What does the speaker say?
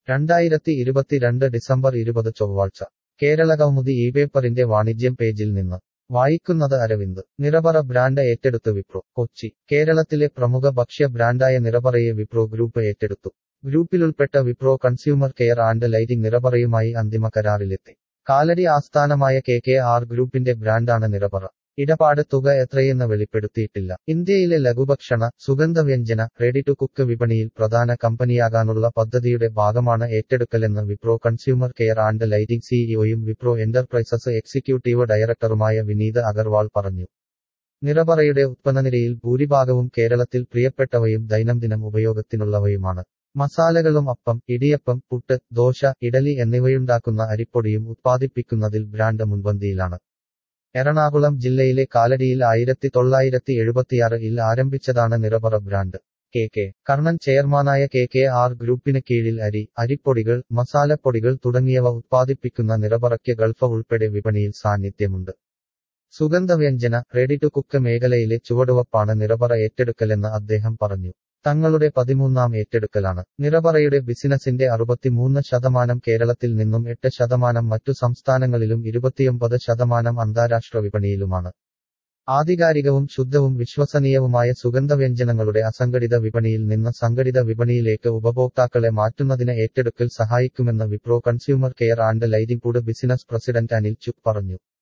രണ്ടായിരത്തി ഇരുപത്തിരണ്ട് ഡിസംബർ ഇരുപത് ചൊവ്വാഴ്ച കേരള കൗമുദി ഈ പേപ്പറിന്റെ വാണിജ്യം പേജിൽ നിന്ന് വായിക്കുന്നത് അരവിന്ദ് നിറപറ ബ്രാൻഡ് ഏറ്റെടുത്ത് വിപ്രോ കൊച്ചി കേരളത്തിലെ പ്രമുഖ ഭക്ഷ്യ ബ്രാൻഡായ നിറപറയെ വിപ്രോ ഗ്രൂപ്പ് ഏറ്റെടുത്തു ഗ്രൂപ്പിലുൾപ്പെട്ട Wipro consumer care and lighting നിറപറയുമായി അന്തിമ കരാറിലെത്തി കാലടി ആസ്ഥാനമായ കെ കെ ആർ ഗ്രൂപ്പിന്റെ ബ്രാൻഡാണ് നിറപറ ഇടപാട് തുക എത്രയെന്ന് വെളിപ്പെടുത്തിയിട്ടില്ല ഇന്ത്യയിലെ ലഘുഭക്ഷണ സുഗന്ധവ്യഞ്ജന റെഡി ടു കുക്ക് വിപണിയിൽ പ്രധാന കമ്പനിയാകാനുള്ള പദ്ധതിയുടെ ഭാഗമാണ് ഏറ്റെടുക്കലെന്ന് Wipro consumer care and lighting സിഇഒയും വിപ്രോ എന്റർപ്രൈസസ് എക്സിക്യൂട്ടീവ് ഡയറക്ടറുമായ വിനീത് അഗർവാൾ പറഞ്ഞു നിറപറയുടെ ഉത്പന്നനിരയിൽ ഭൂരിഭാഗവും കേരളത്തിൽ പ്രിയപ്പെട്ടവയും ദൈനംദിനം ഉപയോഗത്തിനുള്ളവയുമാണ് മസാലകളും അപ്പം ഇടിയപ്പം പുട്ട് ദോശ ഇഡലി എന്നിവയുണ്ടാക്കുന്ന അരിപ്പൊടിയും ഉത്പാദിപ്പിക്കുന്നതിൽ ബ്രാൻഡ് മുൻപന്തിയിലാണ് എറണാകുളം ജില്ലയിലെ കാലടിയിൽ ആയിരത്തി തൊള്ളായിരത്തി എഴുപത്തിയാറിൽ ആരംഭിച്ചതാണ് Nirapara brand K K Karnan ചെയർമാനായ കെ കെ ആർ ഗ്രൂപ്പിന് കീഴിൽ അരി അരിപ്പൊടികൾ മസാലപ്പൊടികൾ തുടങ്ങിയവ ഉത്പാദിപ്പിക്കുന്ന നിറപറയ്ക്ക് ഗൾഫ് ഉൾപ്പെടെ വിപണിയിൽ സാന്നിധ്യമുണ്ട് സുഗന്ധവ്യഞ്ജന റെഡി ടു കുക്ക് മേഖലയിലെ ചുവടുവപ്പാണ് നിറപറ ഏറ്റെടുക്കലെന്ന് അദ്ദേഹം പറഞ്ഞു തങ്ങളുടെ പതിമൂന്നാം ഏറ്റെടുക്കലാണ് നിറപറയുടെ ബിസിനസിന്റെ അറുപത്തിമൂന്ന് ശതമാനം കേരളത്തിൽ നിന്നും എട്ട് ശതമാനം മറ്റു സംസ്ഥാനങ്ങളിലും ഇരുപത്തിയൊമ്പത് ശതമാനം അന്താരാഷ്ട്ര വിപണിയിലുമാണ് ആധികാരികവും ശുദ്ധവും വിശ്വസനീയവുമായ സുഗന്ധവ്യഞ്ജനങ്ങളുടെ അസംഘടിത വിപണിയിൽ നിന്ന് സംഘടിത വിപണിയിലേക്ക് ഉപഭോക്താക്കളെ മാറ്റുന്നതിന് ഏറ്റെടുക്കൽ സഹായിക്കുമെന്ന് Wipro consumer care and lighting business president Anil Chugh പറഞ്ഞു